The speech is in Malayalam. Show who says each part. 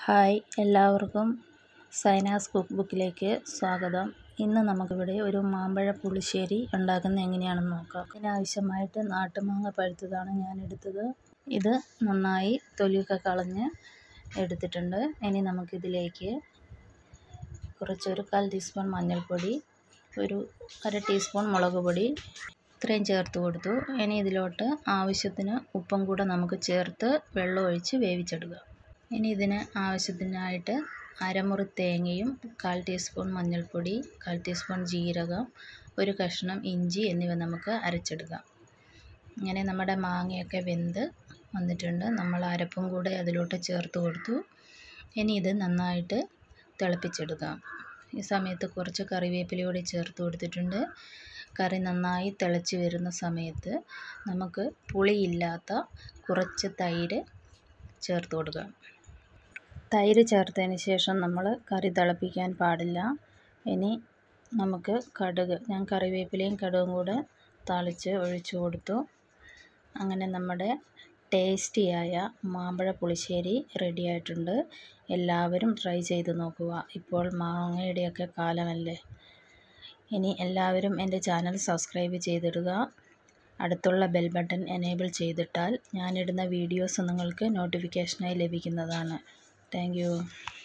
Speaker 1: ഹായ് എല്ലാവർക്കും സൈനാസ് കുക്ക് ബുക്കിലേക്ക് സ്വാഗതം ഇന്ന് നമുക്കിവിടെ ഒരു മാമ്പഴ പുളിശ്ശേരി ഉണ്ടാക്കുന്നത് എങ്ങനെയാണെന്ന് നോക്കാം ഇതിനാവശ്യമായിട്ട് നാട്ടുമാങ്ങ പഴുത്തതാണ് ഞാൻ എടുത്തത് ഇത് നന്നായി തൊലിയൊക്കെ കളഞ്ഞ് എടുത്തിട്ടുണ്ട് ഇനി നമുക്കിതിലേക്ക് കുറച്ചൊരു കാൽ ടീസ്പൂൺ മഞ്ഞൾപ്പൊടി ഒരു അര ടീസ്പൂൺ മുളക് പൊടി ഇത്രയും ചേർത്ത് കൊടുത്തു ഇനി ഇതിലോട്ട് ആവശ്യത്തിന് ഉപ്പും കൂടെ നമുക്ക് ചേർത്ത് വെള്ളം ഒഴിച്ച് വേവിച്ചെടുക്കുക ഇനി ഇതിന് ആവശ്യത്തിനായിട്ട് അരമുറി തേങ്ങയും കാൽ ടീസ്പൂൺ മഞ്ഞൾപ്പൊടി കാൽ ടീസ്പൂൺ ജീരകം ഒരു കഷ്ണം ഇഞ്ചി എന്നിവ നമുക്ക് അരച്ചെടുക്കാം അങ്ങനെ നമ്മുടെ മാങ്ങയൊക്കെ വെന്ത് വന്നിട്ടുണ്ട് നമ്മൾ അരപ്പും കൂടെ അതിലോട്ട് ചേർത്ത് കൊടുത്തു ഇനി ഇത് നന്നായിട്ട് തിളപ്പിച്ചെടുക്കാം ഈ സമയത്ത് കുറച്ച് കറിവേപ്പില കൂടി ചേർത്ത് കൊടുത്തിട്ടുണ്ട് കറി നന്നായി തിളച്ച് വരുന്ന സമയത്ത് നമുക്ക് പുളിയില്ലാത്ത കുറച്ച് തൈര് ചേർത്ത് കൊടുക്കാം തൈര് ചേർത്തതിന് ശേഷം നമ്മൾ കറി തിളപ്പിക്കാൻ പാടില്ല ഇനി നമുക്ക് കടുക് ഞാൻ കറിവേപ്പിലയും കടുകും കൂടെ താളിച്ച് ഒഴിച്ചു കൊടുത്തു അങ്ങനെ നമ്മുടെ ടേസ്റ്റിയായ മാമ്പഴ പുളിശ്ശേരി റെഡി ആയിട്ടുണ്ട് എല്ലാവരും ട്രൈ ചെയ്ത് നോക്കുക ഇപ്പോൾ മാങ്ങയുടെയൊക്കെ കാലമല്ലേ ഇനി എല്ലാവരും എൻ്റെ ചാനൽ സബ്സ്ക്രൈബ് ചെയ്തിടുക അടുത്തുള്ള ബെൽ ബട്ടൺ എനേബിൾ ചെയ്തിട്ടാൽ ഞാനിടുന്ന വീഡിയോസ് നിങ്ങൾക്ക് നോട്ടിഫിക്കേഷനായി ലഭിക്കുന്നതാണ് താങ്ക്